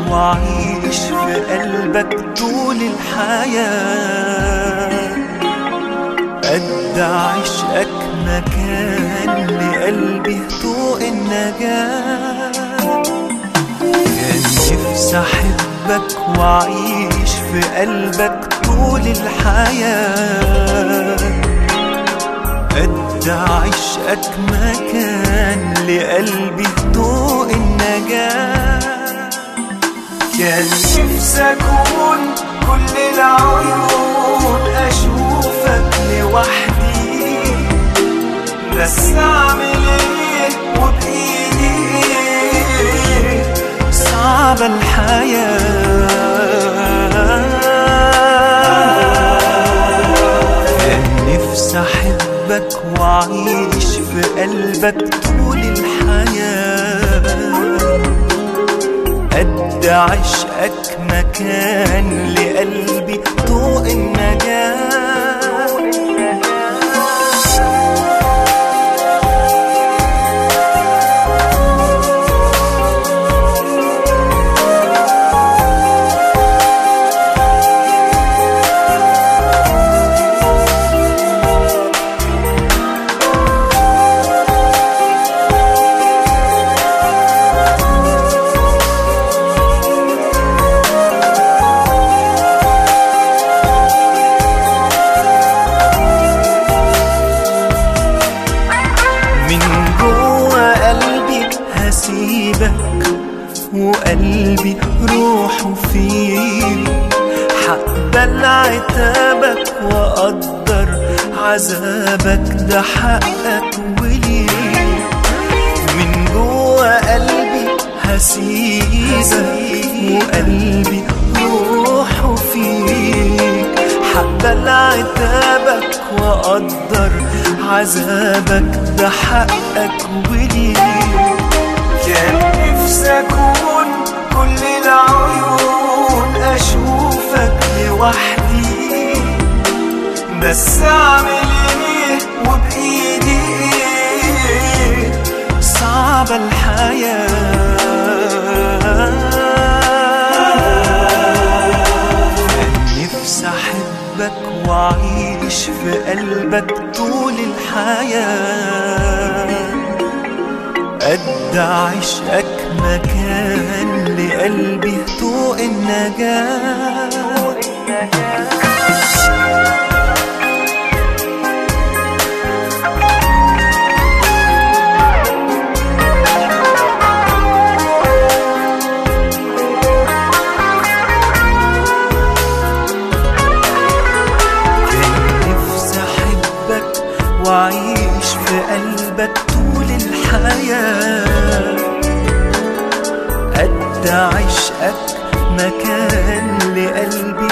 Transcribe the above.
وأعيش في قلبك طول الحياة قد عشقك مكان لقلبي طوق النجاة كان نفسي أحبك وأعيش في قلبك طول الحياة قد عشقك مكان لقلبي طوق النجاة كان نفسي أكون كل العيون أشوفك لوحدي بس أعمل إيه وبإيدي إيه صعبة الحياة كان نفسي أحبك وأعيش في قلبك طول الحياة قد عشقك مكان لقلبي طوق النجاة من جوا قلبي هسيبك وقلبي روحه فيك هقبل عتابك واقدر عذابك ده حقك وليك من جوا قلبي هسيبك وقلبي روحه فيك هقبل عتابك واقدر عذابك ده حقك وليك كان نفسي اكون كل العيون اشوفك لوحدي بس اعمل ايه وبايدي ايه صعبة الحياة كان نفسي احبك واعيش في قلبك طول الحياة قد عشقك مكان لقلبي طوق النجاة كان نفسي احبك واعيش في قلبك طول الحياة قد عشقك مكان لقلبي